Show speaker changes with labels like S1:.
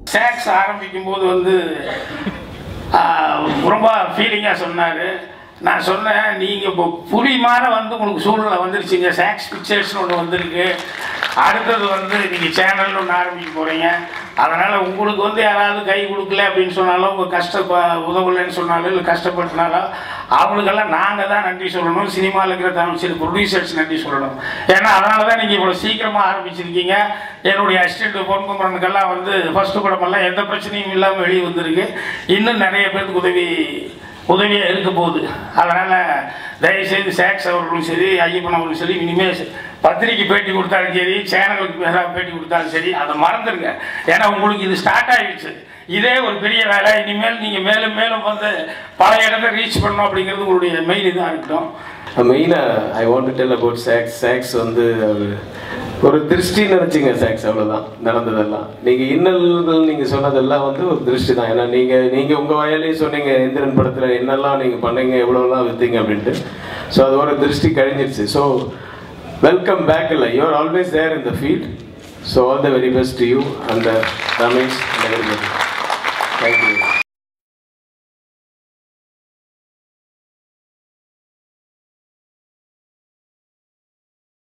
S1: shakes ஆரம்பிக்கும் போது வந்து ஆஹ், ரொம்ப ஃபீலிங்காக சொன்னார் நான் சொன்னேன் நீங்கள் இப்போ புலி மாதிரி வந்து உங்களுக்கு சூழ்நிலை வந்துருச்சுங்க சேக்ஸ் பிக்சர்ஸ்னு ஒன்று வந்திருக்கு அடுத்தது வந்து நீங்கள் சேனல்னு ஒன்று ஆரம்பிக்க போகிறீங்க அதனால் உங்களுக்கு வந்து யாராவது கை கொடுக்கல அப்படின்னு சொன்னாலும் உங்கள் கஷ்ட உதவலைன்னு சொன்னாலும் இல்லை கஷ்டப்பட்டனாலும் அவங்களுக்கெல்லாம் நாங்கள் தான் நன்றி சொல்லணும் சினிமாவில் இருக்கிற தமிழ் சரி ப்ரொடியூசர்ஸ் நன்றி சொல்லணும் ஏன்னா அதனால தான் நீங்கள் இவ்வளோ சீக்கிரமாக ஆரம்பிச்சிருக்கீங்க என்னுடைய அசிஸ்டண்ட் பொன்குமரனுக்கெல்லாம் வந்து ஃபஸ்ட்டு படமெல்லாம் எந்த பிரச்சனையும் இல்லாமல் வெளியே வந்திருக்கு இன்னும் நிறைய பேருக்கு உதவி உதவியாக இருக்க போகுது அதனால் தயவுசெய்து சேக்ஸ் அவர்களும் சரி ஐயப்பன் அவர்களும் சரி இனிமேல் பத்திரிக்கை பேட்டி கொடுத்தாலும் சரி சேனலுக்கு ஏதாவது பேட்டி கொடுத்தாலும் சரி அதை மறந்துடுங்க ஏன்னா உங்களுக்கு இது ஸ்டார்ட் ஆகிடுச்சு இதே ஒரு பெரிய வேலை இனிமேல் நீங்கள் மேலும் மேலும் வந்து பல இடத்த ரீச் பண்ணணும் அப்படிங்கிறது உங்களுடைய மெயின் இதாக இருக்கட்டும்
S2: மெயினாக I want to tell about socks socks வந்து ஒரு ஒரு திருஷ்டி நினச்சிங்க சாக்ஸ் அவ்வளோதான் நடந்ததெல்லாம் நீங்கள் இன்னல்கள் நீங்கள் சொன்னதெல்லாம் வந்து ஒரு திருஷ்டி தான் ஏன்னா நீங்கள் நீங்கள் உங்கள் வயலே சொன்னீங்க எந்திரன் படத்தில் என்னெல்லாம் நீங்கள் பண்ணீங்க எவ்வளோலாம் விற்றீங்க அப்படின்ட்டு ஸோ அது ஒரு திருஷ்டி கழிஞ்சிருச்சு ஸோ வெல்கம் பேக் இல்லை you are always there in the field so all the very best you அந்த ரமேஷ் தேங்க்யூ